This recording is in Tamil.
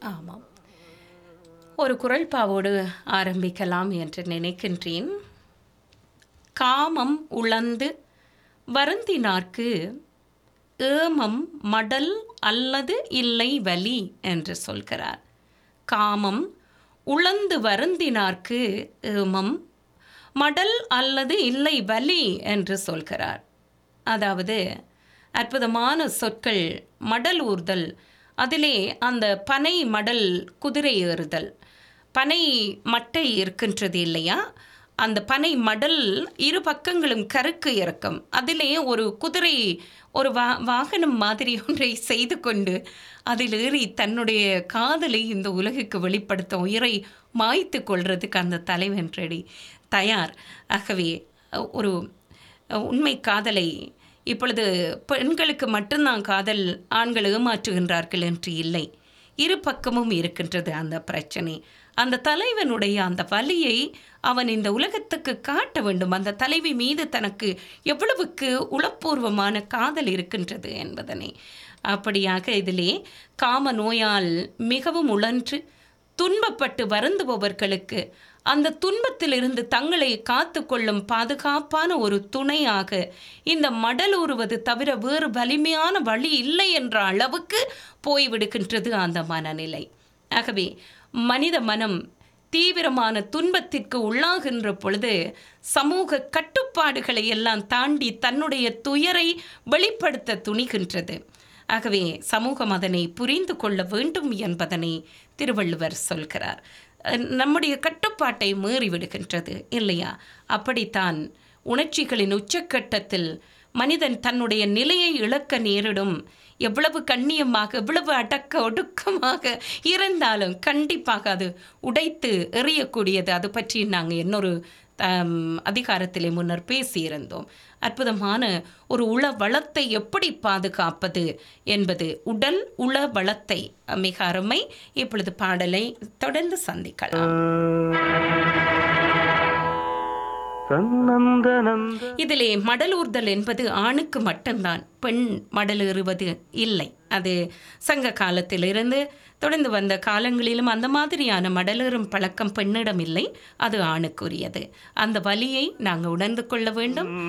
ஆமாம் ஒரு குரல்பாவோடு ஆரம்பிக்கலாம் என்று நினைக்கின்றேன் காமம் உழந்து வருந்தினார்க்கு ஏமம் மடல் அல்லது இல்லை வலி என்று சொல்கிறார் காமம் உழந்து வருந்தினார்க்கு ஏமம் மடல் அல்லது இல்லை வலி என்று சொல்கிறார் அதாவது அற்புதமான சொற்கள் மடல் ஊர்தல் அதிலே அந்த பனை மடல் குதிரை ஏறுதல் பனை மட்டை இருக்கின்றது இல்லையா அந்த பனை மடல் இரு பக்கங்களும் கருக்கு இறக்கம் அதிலே ஒரு குதிரை ஒரு வா வாகனம் மாதிரி ஒன்றை செய்து கொண்டு அதில் ஏறி தன்னுடைய காதலை இந்த உலகுக்கு வெளிப்படுத்த உயிரை மாய்த்து கொள்றதுக்கு அந்த தலைவன் ரெடி தயார் ஆகவே ஒரு உண்மை காதலை இப்பொழுது பெண்களுக்கு மட்டும்தான் காதல் ஆண்கள் ஏமாற்றுகின்றார்கள் என்று இல்லை இரு பக்கமும் இருக்கின்றது அந்த பிரச்சனை அந்த தலைவனுடைய அந்த வலியை அவன் இந்த உலகத்துக்கு காட்ட வேண்டும் அந்த தலைவி மீது தனக்கு எவ்வளவுக்கு உளப்பூர்வமான காதல் இருக்கின்றது என்பதனை அப்படியாக இதிலே காம நோயால் மிகவும் உழன்று துன்பப்பட்டு வருந்துபவர்களுக்கு அந்த துன்பத்திலிருந்து தங்களை காத்து கொள்ளும் பாதுகாப்பான ஒரு துணையாக இந்த மடலூறுவது தவிர வேறு வலிமையான வழி இல்லை என்ற அளவுக்கு போய்விடுகின்றது அந்த மனநிலை ஆகவே மனித மனம் தீவிரமான துன்பத்திற்கு உள்ளாகின்ற பொழுது சமூக கட்டுப்பாடுகளை எல்லாம் தாண்டி தன்னுடைய துயரை வெளிப்படுத்த துணிகின்றது ஆகவே சமூகம் அதனை புரிந்து கொள்ள வேண்டும் என்பதனை திருவள்ளுவர் சொல்கிறார் நம்முடைய கட்டுப்பாட்டை மீறிவிடுகின்றது இல்லையா அப்படித்தான் உணர்ச்சிகளின் உச்சக்கட்டத்தில் மனிதன் தன்னுடைய நிலையை இழக்க நேரிடும் எவ்வளவு கண்ணியமாக எவ்வளவு அடக்க ஒடுக்கமாக இருந்தாலும் கண்டிப்பாக அது உடைத்து எறியக்கூடியது அது பற்றி நாங்கள் இன்னொரு அதிகாரத்திலே முன்னர் பேசியிருந்தோம் அற்புதமான ஒரு உள வளத்தை எப்படி பாதுகாப்பது என்பது உடல் உள வளத்தை மிக அருமை இப்பொழுது பாடலை தொடர்ந்து சந்திக்கலாம் இதிலே மடலூர்தல் என்பது ஆணுக்கு மட்டும்தான் பெண் மடலேறுவது இல்லை அது சங்க காலத்திலிருந்து தொடர்ந்து வந்த காலங்களிலும் அந்த மாதிரியான மடலேறும் பழக்கம் பெண்ணிடம் இல்லை அது ஆணுக்குரியது அந்த வலியை நாங்கள் உணர்ந்து கொள்ள வேண்டும்